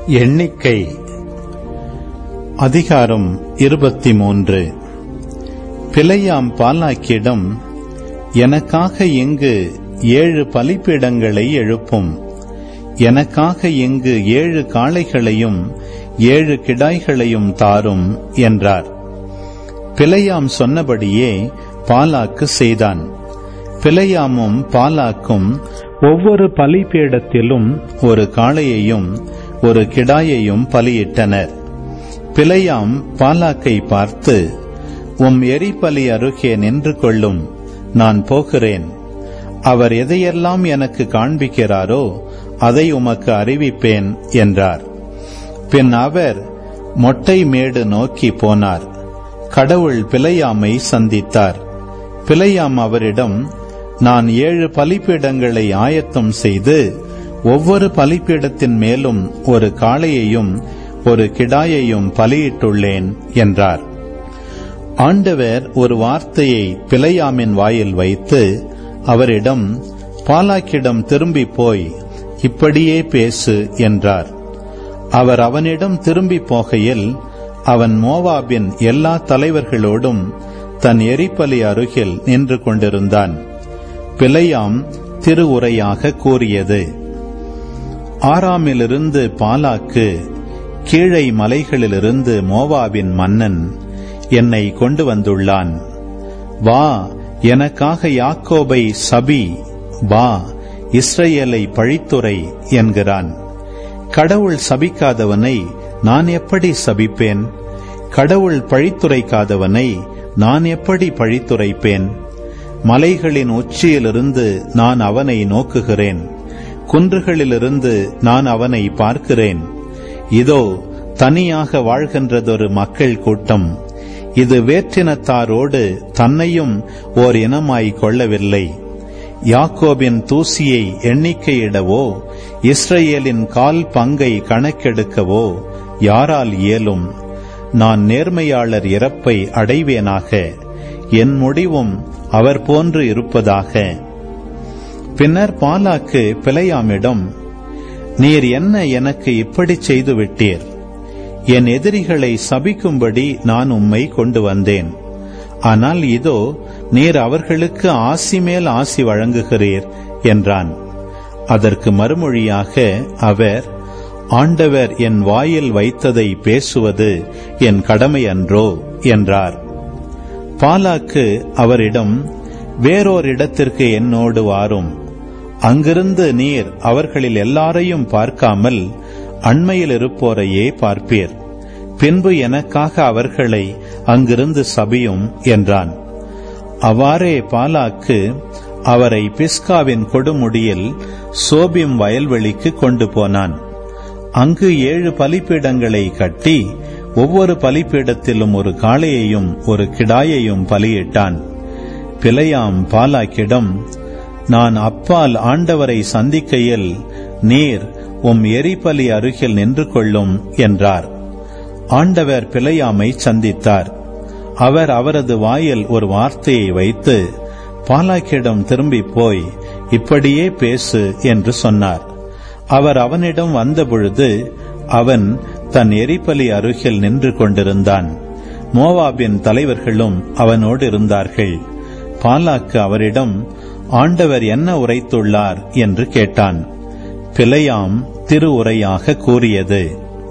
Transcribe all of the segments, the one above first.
எண்ணிக்கை அதிகாரம் இருபத்தி மூன்று பிழையாம் பாலாக்கிடம் எனக்காக இங்கு ஏழு பலிப்பீடங்களை எழுப்பும் எனக்காக இங்கு ஏழு காளைகளையும் ஏழு கிடாய்களையும் தாரும் என்றார் பிழையாம் சொன்னபடியே பாலாக்கு செய்தான் பிழையாமும் பாலாக்கும் ஒவ்வொரு பலிபீடத்திலும் ஒரு காளையையும் ஒரு கிடாயையும் பலியிட்டனர் பிழையாம் பாலாக்கை பார்த்து உம் எரிபலி அருகே நின்று கொள்ளும் நான் போகிறேன் அவர் எதையெல்லாம் எனக்கு காண்பிக்கிறாரோ அதை உமக்கு அறிவிப்பேன் என்றார் பின் அவர் மொட்டை மேடு நோக்கி போனார் கடவுள் பிழையாமை சந்தித்தார் பிழையாம் அவரிடம் நான் ஏழு பலிப்பீடங்களை ஆயத்தம் செய்து ஒவ்வொரு பலிப்பீடத்தின் மேலும் ஒரு காளையையும் ஒரு கிடாயையும் பலியிட்டுள்ளேன் என்றார் ஆண்டவர் ஒரு வார்த்தையை பிழையாமின் வாயில் வைத்து அவரிடம் பாலாக்கிடம் திரும்பி போய் இப்படியே பேசு என்றார் அவர் அவனிடம் திரும்பி போகையில் அவன் மோவாபின் எல்லா தலைவர்களோடும் தன் எரிபலி அருகில் நின்று கொண்டிருந்தான் பிழையாம் திருவுரையாக கூறியது ஆறாமிலிருந்து பாலாக்கு கீழை மலைகளிலிருந்து மோவாவின் மன்னன் என்னை கொண்டு வந்துள்ளான் வா எனக்காக யாக்கோபை சபி வா இஸ்ரேலை பழித்துரை என்கிறான் கடவுள் சபிக்காதவனை நான் எப்படி சபிப்பேன் கடவுள் பழித்துரைக்காதவனை நான் எப்படி பழித்துரைப்பேன் மலைகளின் உச்சியிலிருந்து நான் அவனை நோக்குகிறேன் குன்றுகளிலிருந்து நான் அவனை பார்க்கிறேன் இதோ தனியாக வாழ்கின்றதொரு மக்கள் கூட்டம் இது வேற்றினத்தாரோடு தன்னையும் ஓர் இனமாய் கொள்ளவில்லை யாக்கோபின் தூசியை எண்ணிக்கையிடவோ இஸ்ரேலின் கால் பங்கை கணக்கெடுக்கவோ யாரால் இயலும் நான் நேர்மையாளர் இறப்பை அடைவேனாக என் முடிவும் அவர் போன்று இருப்பதாக பின்னர் பாலாக்கு பிழையாமிடம் நீர் என்ன எனக்கு இப்படி செய்து விட்டீர் என் எதிரிகளை சபிக்கும்படி நான் உம்மை கொண்டு வந்தேன் ஆனால் இதோ நீர் அவர்களுக்கு ஆசி மேல் ஆசி வழங்குகிறீர் என்றான் அதற்கு மறுமொழியாக அவர் ஆண்டவர் என் வாயில் வைத்ததை பேசுவது என் கடமை அன்றோ என்றார் பாலாக்கு அவரிடம் வேறோர் இடத்திற்கு என்னோடு வாரும் அங்கிருந்து நீர் அவர்களில் எல்லாரையும் பார்க்காமல் அண்மையில் இருப்போரையே பார்ப்பீர் பின்பு எனக்காக அவர்களை அங்கிருந்து சபியும் என்றான் அவ்வாறே பாலாக்கு அவரை பிஸ்காவின் கொடுமுடியில் சோபிம் வயல்வெளிக்கு கொண்டு போனான் அங்கு ஏழு பலிப்பீடங்களை கட்டி ஒவ்வொரு பலிப்பீடத்திலும் ஒரு காளையையும் ஒரு கிடாயையும் பலியிட்டான் பிழையாம் பாலாக்கிடம் நான் அப்பால் ஆண்டவரை சந்திக்கையில் நீர் உம் எரிபலி அருகில் நின்று கொள்ளும் என்றார் ஆண்டவர் பிழையாமை சந்தித்தார் அவர் அவரது வாயில் ஒரு வார்த்தையை வைத்து பாலாக்கிடம் திரும்பி போய் இப்படியே பேசு என்று சொன்னார் அவர் அவனிடம் வந்தபொழுது அவன் தன் எரிபலி அருகில் நின்று கொண்டிருந்தான் மோவாபின் தலைவர்களும் அவனோடு இருந்தார்கள் பாலாக்கு அவரிடம் ஆண்டவர் என்ன உரைத்துள்ளார் என்று கேட்டான் பிழையாம் திருவுரையாக கூறியது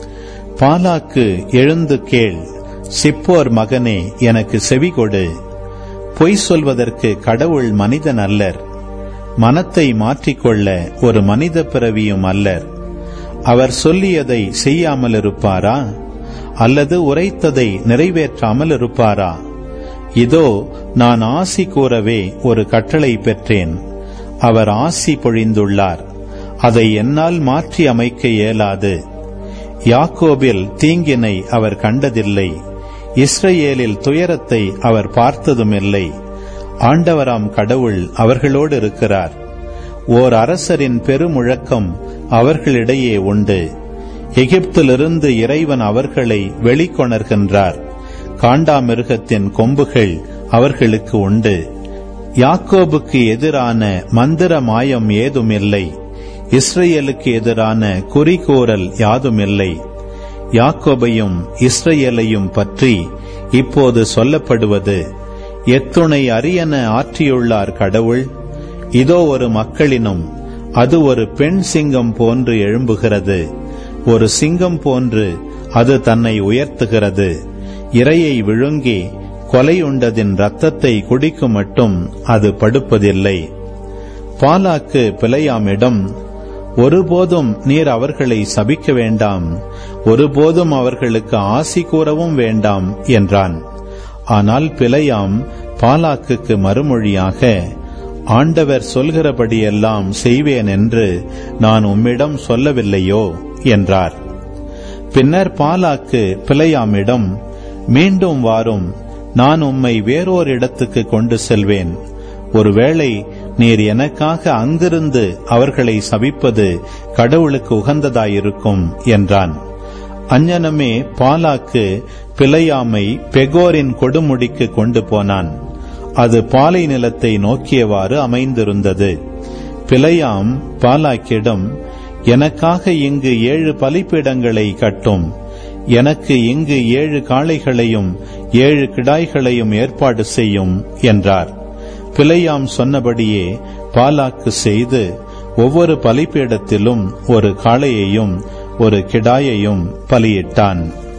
பாலாக்கு எழுந்து கேள் சிப்போர் மகனே எனக்கு செவி கொடு பொய் சொல்வதற்கு கடவுள் மனிதன் அல்லர் மனத்தை மாற்றிக்கொள்ள ஒரு மனித பிறவியும் அல்லர் அவர் சொல்லியதை செய்யாமல் இருப்பாரா அல்லது உரைத்ததை நிறைவேற்றாமல் இருப்பாரா இதோ நான் ஆசி கூறவே ஒரு கட்டளை பெற்றேன் அவர் ஆசி பொழிந்துள்ளார் அதை என்னால் மாற்றி அமைக்க இயலாது யாக்கோபில் தீங்கினை அவர் கண்டதில்லை இஸ்ரேலில் துயரத்தை அவர் பார்த்ததுமில்லை ஆண்டவராம் கடவுள் அவர்களோடு இருக்கிறார் ஓர் அரசரின் பெருமுழக்கம் அவர்களிடையே உண்டு எகிப்திலிருந்து இறைவன் அவர்களை வெளிக்கொணர்கின்றார் காண்டாமிருகத்தின் கொம்புகள் அவர்களுக்கு உண்டு யாக்கோபுக்கு எதிரான மந்திர மாயம் ஏதுமில்லை இஸ்ரேலுக்கு எதிரான குறிகோரல் யாதுமில்லை யாக்கோபையும் இஸ்ரேலையும் பற்றி இப்போது சொல்லப்படுவது எத்துணை அரியன ஆற்றியுள்ளார் கடவுள் இதோ ஒரு மக்களினும் அது ஒரு பெண் சிங்கம் போன்று எழும்புகிறது ஒரு சிங்கம் போன்று அது தன்னை உயர்த்துகிறது இரையை விழுங்கி கொலையுண்டதின் ரத்தத்தை குடிக்கும் மட்டும் அது படுப்பதில்லை பாலாக்கு பிழையாமிடம் ஒருபோதும் நீர் அவர்களை சபிக்க வேண்டாம் ஒருபோதும் அவர்களுக்கு ஆசி கூறவும் வேண்டாம் என்றான் ஆனால் பிழையாம் பாலாக்குக்கு மறுமொழியாக ஆண்டவர் சொல்கிறபடியெல்லாம் செய்வேன் என்று நான் உம்மிடம் சொல்லவில்லையோ என்றார் பின்னர் பாலாக்கு பிழையாமிடம் மீண்டும் வாரும் நான் உம்மை வேறோர் இடத்துக்கு கொண்டு செல்வேன் ஒருவேளை நீர் எனக்காக அங்கிருந்து அவர்களை சபிப்பது கடவுளுக்கு உகந்ததாயிருக்கும் என்றான் அஞ்ஞனமே பாலாக்கு பிழையாமை பெகோரின் கொடுமுடிக்கு கொண்டு போனான் அது பாலை நிலத்தை நோக்கியவாறு அமைந்திருந்தது பிழையாம் பாலாக்கிடம் எனக்காக இங்கு ஏழு பலிப்பீடங்களை கட்டும் எனக்கு இங்கு ஏழு காளைகளையும் ஏழு கிடாய்களையும் ஏற்பாடு செய்யும் என்றார் பிழையாம் சொன்னபடியே பாலாக்கு செய்து ஒவ்வொரு பலிப்பீடத்திலும் ஒரு காளையையும் ஒரு கிடாயையும் பலியிட்டான்